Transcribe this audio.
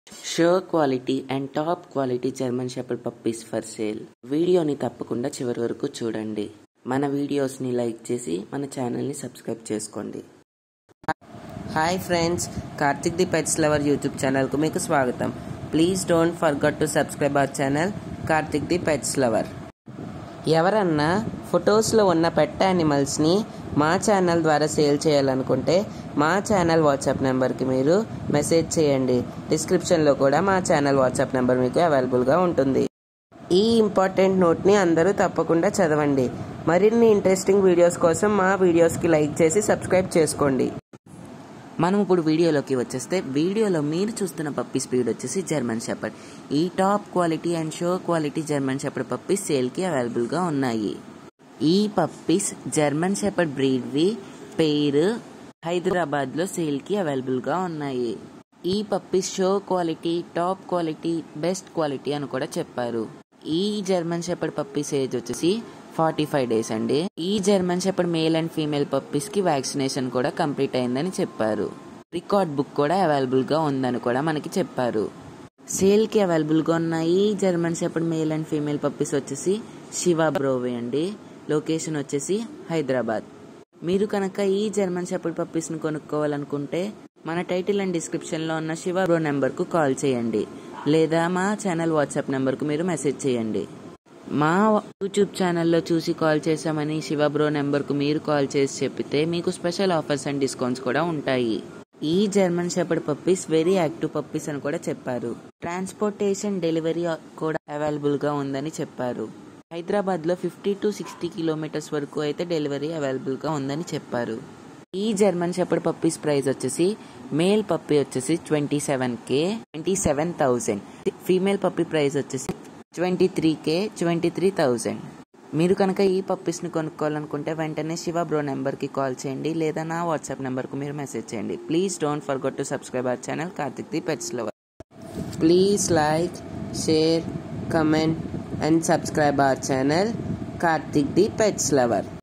show quality and top quality German shepherd puppies for sale వీడియోని తప్పకుండా చివరి వరకు చూడండి మన వీడియోస్ని లైక్ చేసి మన ఛానల్ని సబ్స్క్రైబ్ చేసుకోండి hi friends Karthik the pets lover YouTube ఛానల్కు మీకు స్వాగతం please don't forget to subscribe our channel Karthik the pets lover ఎవరన్నా ఫొటోస్లో ఉన్న పెట్ యానిమల్స్ని మా ఛానల్ ద్వారా సేల్ చేయాలనుకుంటే మా ఛానల్ వాట్సాప్ నెంబర్కి మీరు మెసేజ్ చేయండి డిస్క్రిప్షన్లో కూడా మా ఛానల్ వాట్సాప్ నెంబర్ మీకు అవైలబుల్గా ఉంటుంది ఈ ఇంపార్టెంట్ నోట్ని అందరూ తప్పకుండా చదవండి మరిన్ని ఇంట్రెస్టింగ్ వీడియోస్ కోసం మా వీడియోస్కి లైక్ చేసి సబ్స్క్రైబ్ చేసుకోండి మనం ఇప్పుడు వీడియోలోకి వచ్చేస్తే వీడియోలో మీరు చూస్తున్న పప్పీ స్పీడ్ వచ్చేసి జర్మన్ షెపర్డ్ ఈ top quality and show quality German shepherd puppies సేల్కి అవైలబుల్గా ఉన్నాయి ఈ పప్పీస్ జర్మన్ షెపర్డ్ బ్రీడ్వి పేరు హైదరాబాద్లో సేల్కి అవైలబుల్గా ఉన్నాయి ఈ puppies show quality top quality best quality అని కూడా చెప్పారు ఈ జర్మన్ షెపర్డ్ పప్పీస్ ఏజ్ వచ్చేసి ఫార్టీ ఫైవ్ డేస్ అండి ఈ German shepherd male and female puppies కి వ్యాక్సినేషన్ కూడా కంప్లీట్ అయిందని చెప్పారు రికార్డ్ బుక్ కూడా అవైలబుల్ గా ఉందని కూడా మనకి చెప్పారు సేల్ కి అవైలబుల్ గా ఉన్న ఈ German shepherd male and female puppies వచ్చేసి శివ బ్రోవే అండి లొకేషన్ వచ్చేసి హైదరాబాద్ మీరు కనుక ఈ జర్మన్ షెపర్డ్ పప్పీస్ ని కొనుక్కోవాలనుకుంటే మన టైటిల్ అండ్ డిస్క్రిప్షన్ లో ఉన్న శివ బ్రో నెంబర్ కు కాల్ చేయండి లేదా మా ఛానల్ వాట్సాప్ నెంబర్ కు మీరు మెసేజ్ చేయండి మా యూట్యూబ్ ఛానల్లో చూసి కాల్ చేశామని శివ బ్రో నెంబర్కు మీరు కాల్ చేసి చెప్పితే మీకు స్పెషల్ ఆఫర్స్ అండ్ డిస్కౌంట్స్ కూడా ఉంటాయి ఈ German shepherd puppies very active puppies అని కూడా చెప్పారు ట్రాన్స్పోర్టేషన్ డెలివరీ కూడా అవైలబుల్ గా ఉందని చెప్పారు హైదరాబాద్ లో ఫిఫ్టీ టు సిక్స్టీ కిలోమీటర్స్ వరకు అయితే డెలివరీ అవైలబుల్ గా ఉందని చెప్పారు ఈ జర్మన్ షెపర్డ్ పప్పీస్ ప్రైస్ వచ్చేసి మేల్ పప్పీ వచ్చేసి twenty seven K twenty seven thousand female puppy price వచ్చేసి twenty three K twenty three thousand మీరు కనుక ఈ పప్పీస్ని కొనుక్కోవాలనుకుంటే వెంటనే శివ బ్రో నెంబర్కి కాల్ చేయండి లేదా నా వాట్సాప్ నెంబర్కు మీరు మెసేజ్ చేయండి please don't forget to subscribe our channel Karthik the pets lover please like share comment and subscribe our channel Karthik the pets lover